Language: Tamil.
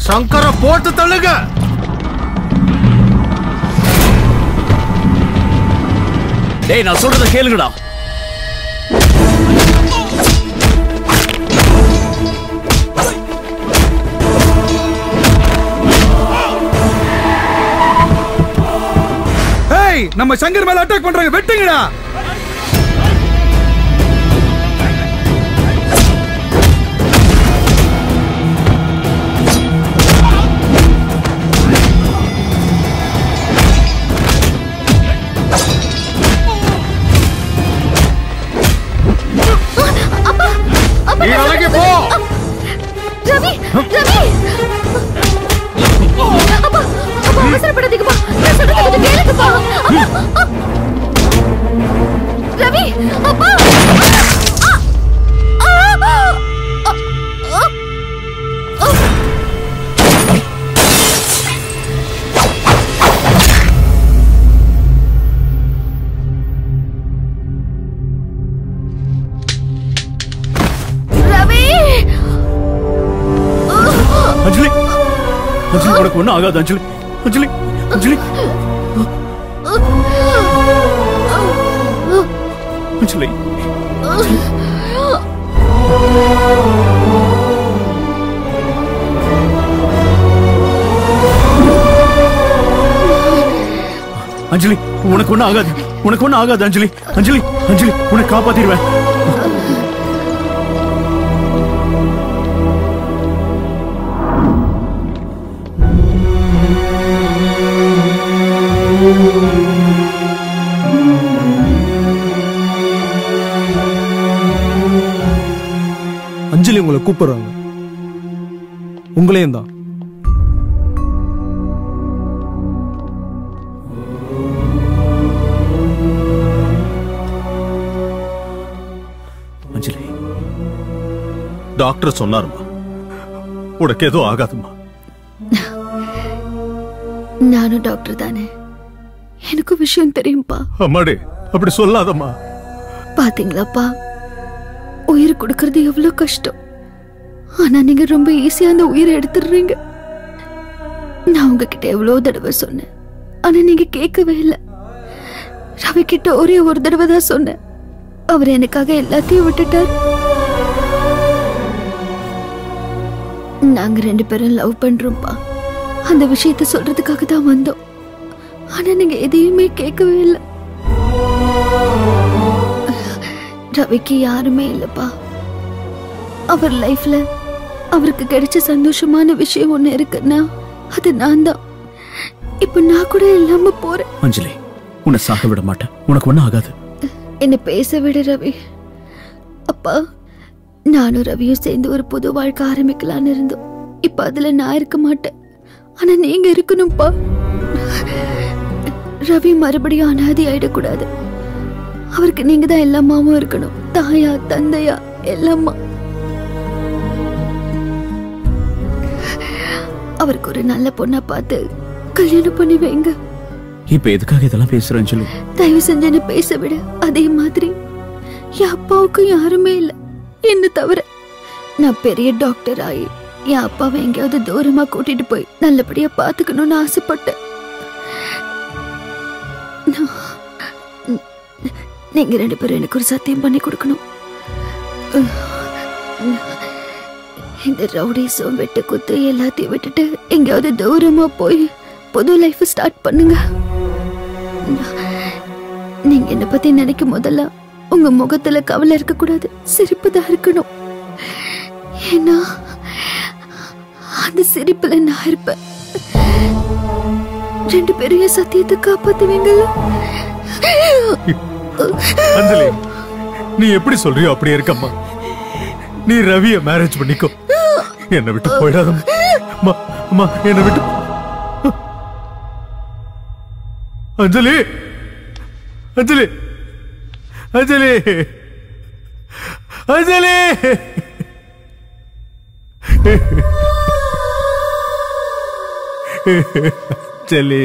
சங்கர போட்டு தள்ளுங்க டேய் நான் சொல்றத கேளுங்கடா ஏய் நம்ம சங்கர் மேல அட்டாக் பண்றாங்க வெட்டுங்கடா நீ விலகி போ ரவி ரவி அப்பா அப்பா அவசரப்படாதீங்கப்பா நான் சொல்றது கொஞ்சம் கேளுங்கப்பா அப்பா அ- ரவி அப்பா அ- அ- அ- அ- அ- ரவி அஞ்சலி அஞ்சலி உனக்கு ஒண்ணும் ஆகாது அஞ்சலி அஞ்சலி அஞ்சலி அஞ்சலி அஞ்சலி உனக்கு ஒண்ணும் ஆகாது உனக்கு ஒண்ணும் ஆகாது அஞ்சலி அஞ்சலி அஞ்சலி உன்னை காப்பாத்திடுவேன் அஞ்சலி உங்களை கூப்பிடுறாங்க உங்களையும் தான் அஞ்சலி டாக்டர் சொன்னாருமா உனக்கு எதுவும் ஆகாதுமா நானும் டாக்டர் தானே எனக்கும் விஷயம் தெரியும்பா அம்மாடி அப்படி சொல்லாதம்மா பாத்தீங்களாப்பா உயிர் கொடுக்கறது எவ்வளவு கஷ்டம் ஆனா நீங்க ரொம்ப ஈஸியா அந்த உயிரை எடுத்துடுறீங்க நான் உங்ககிட்ட எவ்வளவு தடவை சொன்னேன் ஆனா நீங்க கேட்கவே இல்லை ரவி கிட்ட ஒரே ஒரு தடவை தான் சொன்னேன் அவர் எனக்காக எல்லாத்தையும் விட்டுட்டார் நாங்க ரெண்டு பேரும் லவ் பண்றோம்ப்பா அந்த விஷயத்த சொல்றதுக்காக தான் வந்தோம் ஆனா நீங்க எதையுமே கேட்கவே இல்லை ரவிக்கு யாருமே இல்லப்பா அவர் லைஃப்ல அவருக்கு கிடைச்ச சந்தோஷமான விஷயம் ஒண்ணு இருக்குன்னா அது நான் தான் இப்ப நான் கூட இல்லாம போறேன் அஞ்சலி உன்னை சாக விட மாட்டேன் உனக்கு ஒண்ணும் ஆகாது என்ன பேச விடு ரவி அப்பா நானும் ரவியும் சேர்ந்து ஒரு புது வாழ்க்கை ஆரம்பிக்கலாம்னு இருந்தோம் இப்ப அதுல நான் இருக்க மாட்டேன் ஆனா நீங்க இருக்கணும்ப்பா ரவி மறுபடியும் அனாதி ஆயிடக்கூடாது அவருக்கு நீங்க தான் எல்லாமாவும் இருக்கணும் தாயா தந்தையா எல்லாமா அவருக்கு ஒரு நல்ல பொண்ணா பார்த்து கல்யாணம் பண்ணி வைங்க இப்ப எதுக்காக இதெல்லாம் பேசுற அஞ்சலி தயவு செஞ்சு என்ன பேச விடு அதே மாதிரி என் அப்பாவுக்கும் யாருமே இல்ல என்ன தவிர நான் பெரிய டாக்டர் ஆகி என் அப்பாவை எங்கேயாவது தூரமா கூட்டிட்டு போய் நல்லபடியா பாத்துக்கணும்னு ஆசைப்பட்டேன் நான்- நீங்க ரெண்டு பேரும் எனக்கு ஒரு சத்தியம் பண்ணி கொடுக்கணும் இந்த ரவுடிஸும் வெட்டு குத்து எல்லாத்தையும் விட்டுட்டு எங்கேயாவது தூரமா போய் புது லைஃப் ஸ்டார்ட் பண்ணுங்க நீங்க என்ன பத்தி நினைக்கும் போதெல்லாம் உங்க முகத்துல கவலை இருக்க கூடாது சிரிப்பு தான் இருக்கணும் ஏன்னா அந்த சிரிப்புல நான் இருப்பேன் ரெண்டு பேரும் என் சத்தியத்தை காப்பாத்துவீங்கல்ல அஞ்சலி நீ எப்படி சொல்றியோ அப்படியே இருக்கம்மா நீ ரவிய மேரேஜ் பண்ணிக்கோ என்னை விட்டு போயிடாதம்மா அம்மா அம்மா என்னை விட்டு அஞ்சலி அஞ்சலி அஞ்சலி அஞ்சலி அஞ்சலி